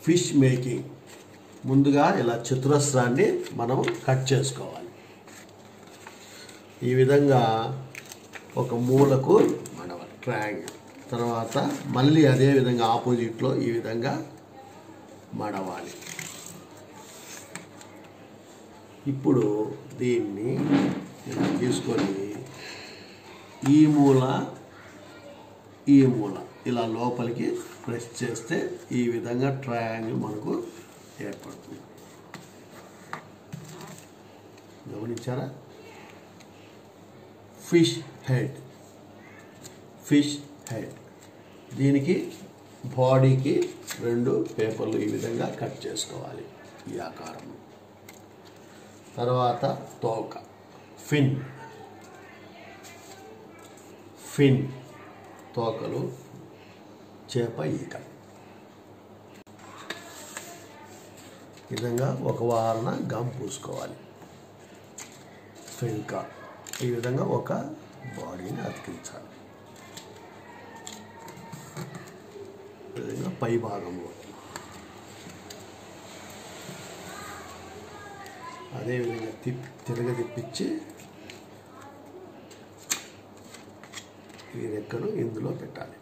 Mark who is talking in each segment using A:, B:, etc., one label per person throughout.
A: Fish making ముందుగా ఇలా చతురస్రాన్ని మనం కట్ చేసుకోవాలి ఈ విధంగా ఒక మూలకు మన ట్రయాంగిల్ తర్వాత మళ్ళీ అదే విధంగా ఆపోజిట్లో ఈ విధంగా మడవాలి ఇప్పుడు దీన్ని ఇలా తీసుకొని ఈ మూల ఈ మూల ఇలా లోపలికి ప్రెస్ చేస్తే ఈ విధంగా ట్రయాంగిల్ మనకు ఏర్పడుతుంది గమనించారా ఫిష్ హెడ్ ఫిష్ హెడ్ దీనికి బాడీకి రెండు పేపర్లు ఈ విధంగా కట్ చేసుకోవాలి ఈ ఆకారం తర్వాత తోక ఫిన్ ఫిన్ తోకలు చేప ఈక ఈ విధంగా ఒక వారన గమ్ పూసుకోవాలి ఫిన్కా ఈ విధంగా ఒక బాడీని అతికించాలి ఈ విధంగా పై భాగంలో అదేవిధంగా తిప్ తిరగ తిప్పించి ఈ రెక్కను ఇందులో పెట్టాలి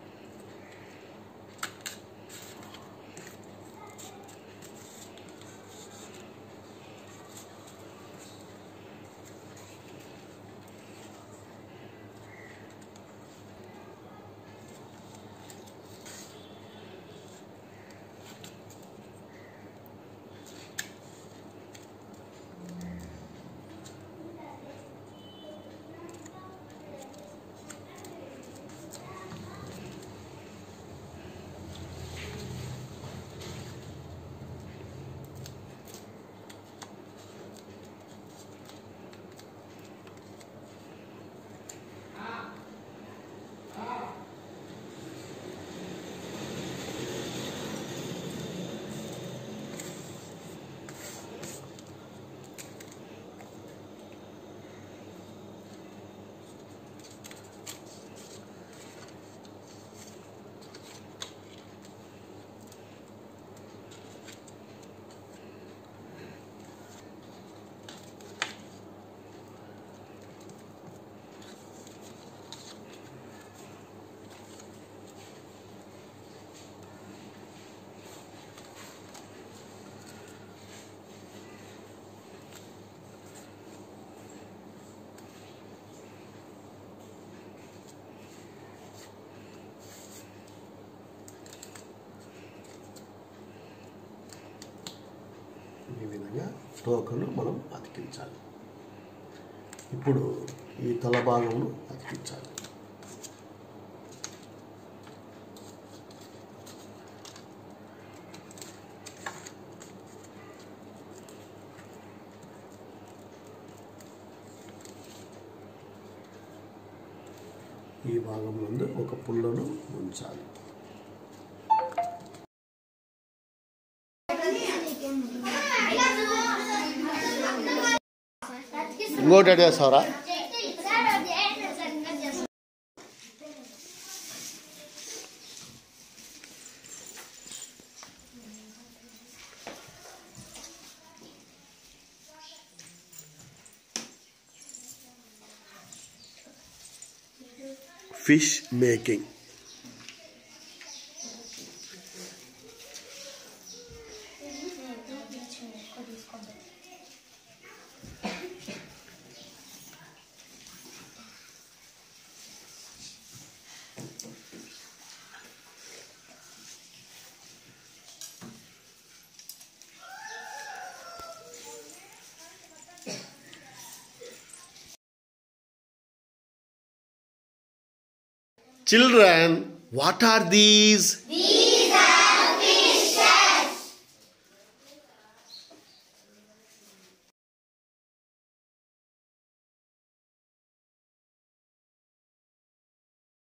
A: ఈ విధంగా తోకను మనం అతికించాలి ఇప్పుడు ఈ తల భాగమును అతికించాలి ఈ భాగం నందు ఒక పుల్లను ఉంచాలి ఇంకోటి ఎటు చేస్తావరా fish making Children, what are these?
B: These